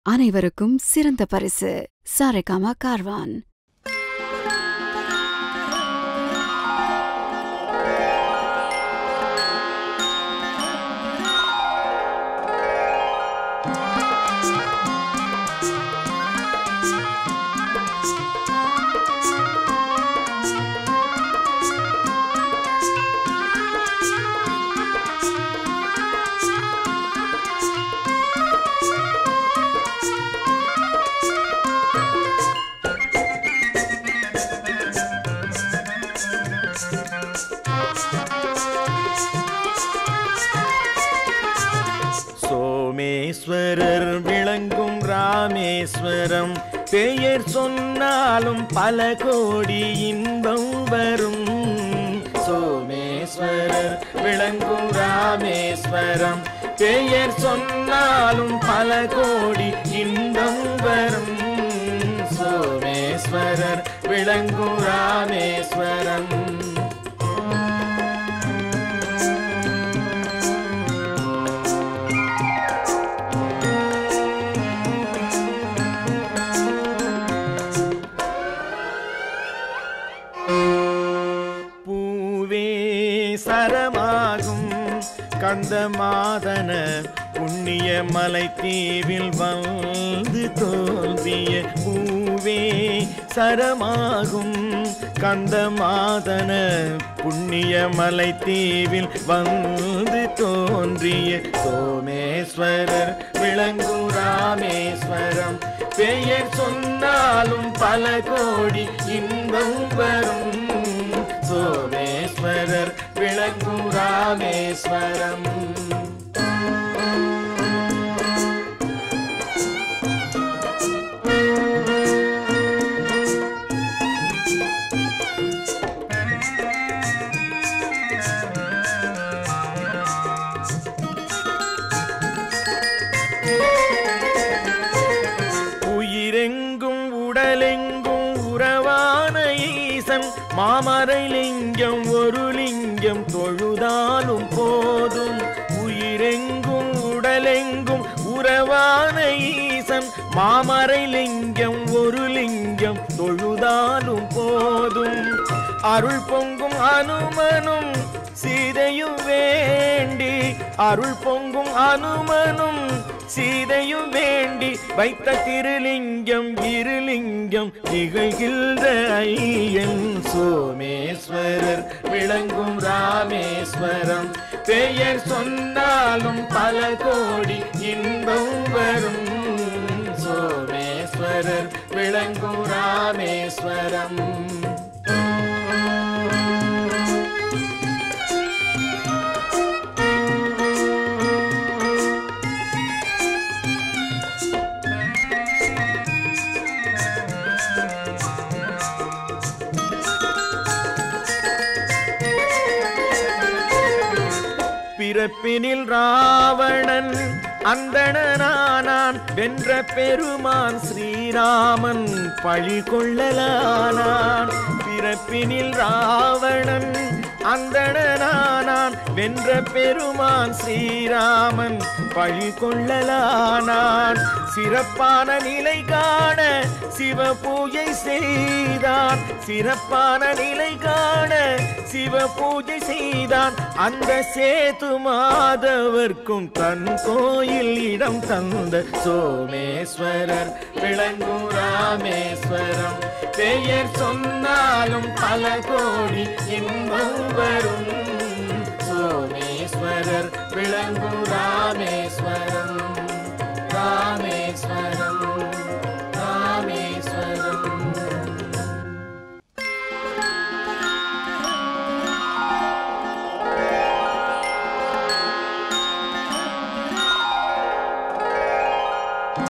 அனைவருக்கும் சிறந்த பரிசு சாரேகாமா கார்வான் சோமேஸ்வரர் விளங்கும் ராமேஸ்வரம் பெயர் சொன்னாலும் பல கோடி இன்பம் வரும் சோமேஸ்வரர் விளங்கும் ராமேஸ்வரம் பெயர் சொன்னாலும் பல கோடி இன்பம் வரும் சோமேஸ்வரர் விளங்கும் ராமேஸ்வரம் பூவே சரமாகும் கந்த மாதன புண்ணிய மலை தீவில் வந்து தோல்விய பூவே சரமாகும் கந்த மாதன புண்ணிய மலை தீவில் வந்து தோன்றிய சோமேஸ்வரர் விளங்கும் ராமேஸ்வரம் பெயர் சொன்னாலும் பல கோடி இன்பம் வரும் சோமேஸ்வரர் விளங்கும் ராமேஸ்வரம் உயிரெங்கும் உடலெங்கும் உறவான ஈசன் மாமரை லிங்கம் ஒரு லிங்கம் தொழுதாலும் போதும் உயிரெங்கும் உடலெங்கும் உறவான ஈசன் மாமரை லிங்கம் ஒரு லிங்கம் தொழுதாலும் போதும் அருள் பொங்கும் அனுமனும் சீதையும் வேண்டி அருள் பொங்கும் அனுமனும் சீதையும் வேண்டி வைத்த திருலிங்கம் இருலிங்கம் திகழ்கின்ற ஐயன் சோமேஸ்வரர் விளங்கும் ராமேஸ்வரம் பெயர் சொன்னாலும் பல கோடி இன்பம் வரும் சோமேஸ்வரர் விளங்கும் ராமேஸ்வரம் பிறப்பினில் ராவணன் அந்தணனானான் வென்ற பெருமான் ஸ்ரீராமன் பழி கொள்ளலானான் பிறப்பினில் ராவணன் அந்தணனானான் வென்ற பெருமான் ஸ்ரீராமன் பழி கொள்ளலானான் சிறப்பான நிலை காண சிவ பூஜை செய்தான் சிறப்பான நிலை காண சிவ பூஜை செய்தான் அந்த சேது மாதவர்க்கும் தன் கோயில் இடம் தந்த சோமேஸ்வரர் விளங்கும் ராமேஸ்வரம் பெயர் சொன்னாலும் பல கோடி இன்பம் வரும் சோமேஸ்வரர் விளங்கும் ராமேஸ்வரம் ராமேஸ்வரம்